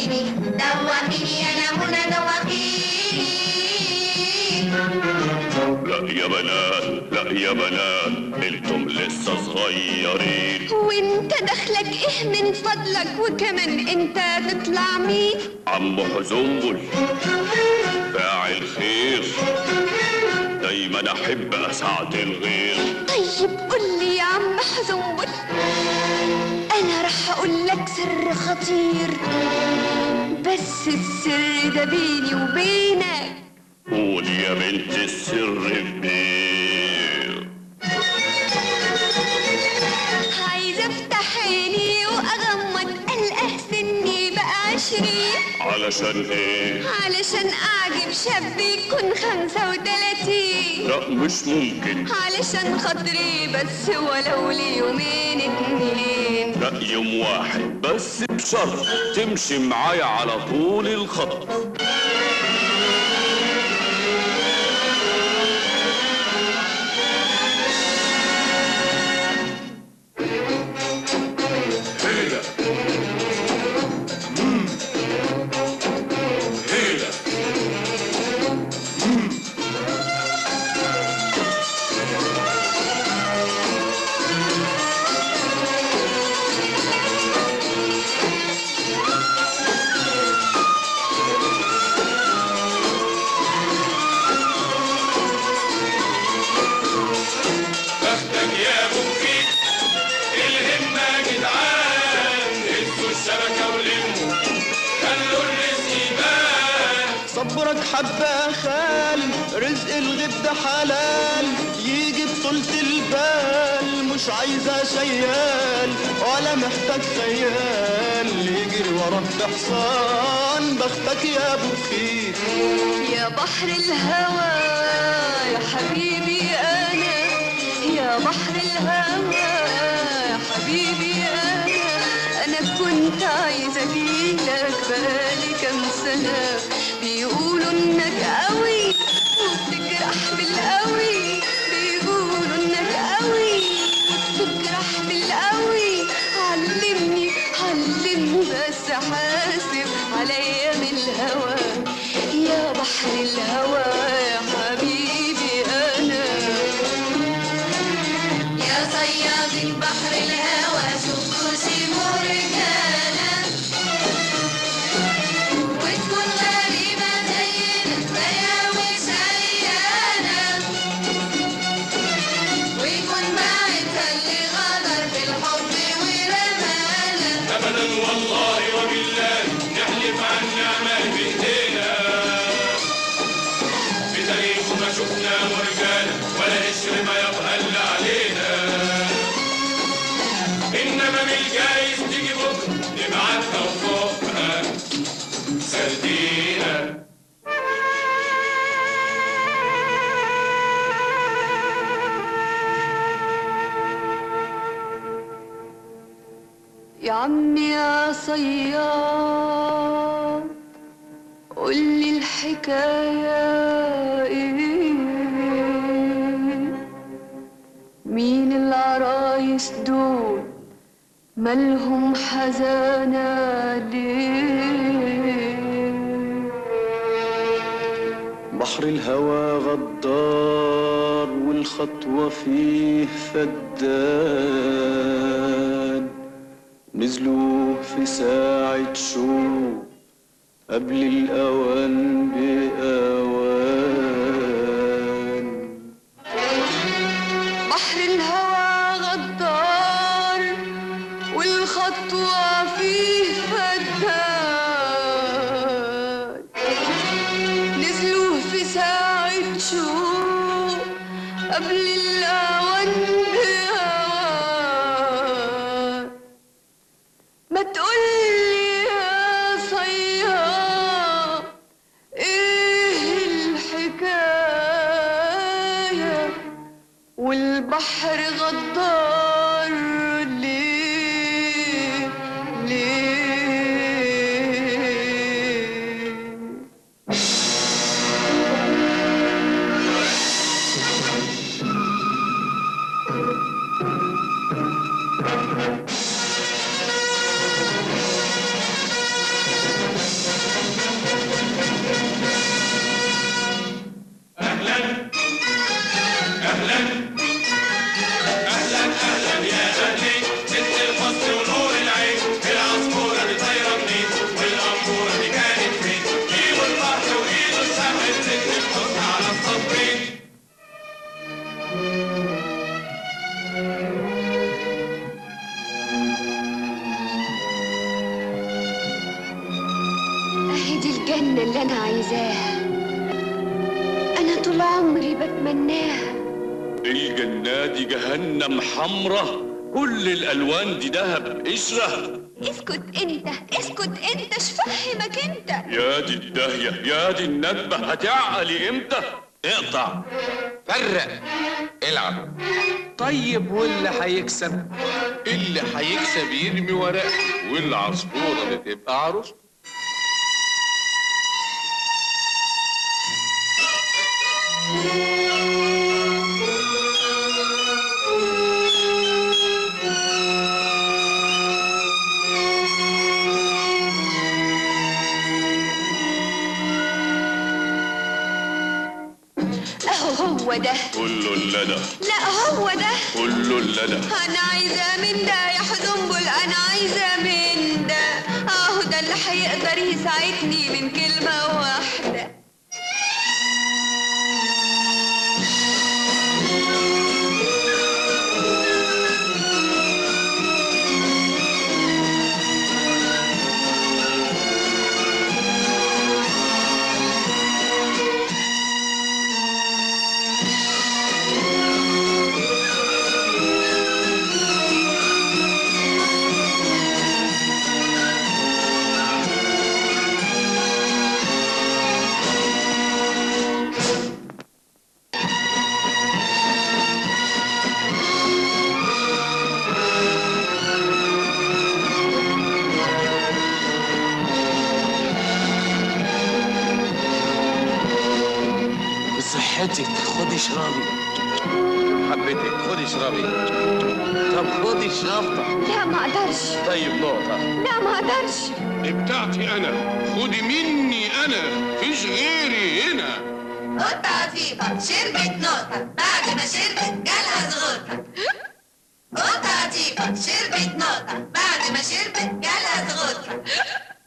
دوخيني دوخيني يا منى دوخيني لا يا بنات لا يا بنات انتم لسه صغيرين وانت دخلك ايه من فضلك وكمان انت تطلع مين عم حزنبل فاعل خير دايما احب اساعد الغير طيب قول لي يا عم حزنبل انا رح اقول لك سر خطير بس السر ده بيني وبينك قول يا بنت السر كبير عايزه افتح عيني واغمض القى سني بقى عشرين علشان ايه علشان اعجب شاب يكون خمسة وتلاتين لا مش ممكن علشان خاطري بس ولو ليومين اتنين لا يوم واحد بس بشرط تمشي معايا على طول الخط هيلا مم. هيلا مم. بختك يا ابو كيك الهمة يا جدعان هزوا الشبكة ولموا خلوا الرزق يبان صبرك حبة خال رزق الغد حلال يجي بطولة البال مش عايزة شيال ولا محتاج خيال يجري وراه بحصان بختك يا ابو خير يا بحر الهوى يا حبيبي انا يا بحر الهوى يا حبيبي انا انا كنت عايزه اجيلك بقالي كام سنه بيقولوا انك قوي وبتجرح بالقوي بيقولوا انك قوي وبتجرح بالقوي علمني علمني بس حاسب عليا من الهوى يا بحر الهوى يا حبيبي انا يا صياد بحر الهوى شوفوا سيبوا رجالة وتكون غريبة زينا زيها وشيانة ويكون باعتها اللي غدر بالحب ورمانا ابدا والله وبالله نحلف عن نعمة بايدينا في تاريخه ما شفنا مرجانة ولا قشر ما يبقى الا علينا انما من الجايز تيجي بكره نبعتها وفوقها سردينا يا عمي يا صياد قولي الحكاية ايه مين العرايس دول مالهم حزانة ليه بحر الهوى غدار والخطوة فيه فدان نزلوا في ساعة شوق قبل الأوان بأوان بحر الهوى غدار والخطوة فيه فدان نزلوا في ساعة شوق قبل الأوان بأوان ما تقولي يا صياد ايه الحكايه والبحر غدار ليه ليه الجنة اللي أنا عايزاها أنا طول عمري بتمناها الجنة دي جهنم حمرة كل الألوان دي دهب قشرة اسكت انت اسكت انت اشفهمك انت يا دي الداهية يا دي الندبة هتعقلي امتى؟ اقطع فرق العب طيب واللي هيكسب اللي هيكسب يرمي ورقه والعصفوره اللي تبقى عروسته اهو هو ده كل اللدى لا هو ده كل اللدى انا عايزه من ده يا حزنبل انا عايزه من ده اهو ده اللي هيقدر يساعدني من كلمه واحده بصحتك خدي اشربي حبيتك خدي اشربي طب خدي الشفطة لا ما اقدرش طيب نقطه لا ما اقدرش دي بتاعتي انا خدي مني انا فيش غيري هنا قطة عفيفة شربت نقطة بعد ما شربت جالها زغطة قطة عفيفة شربت نقطة بعد ما شربت جالها زغطة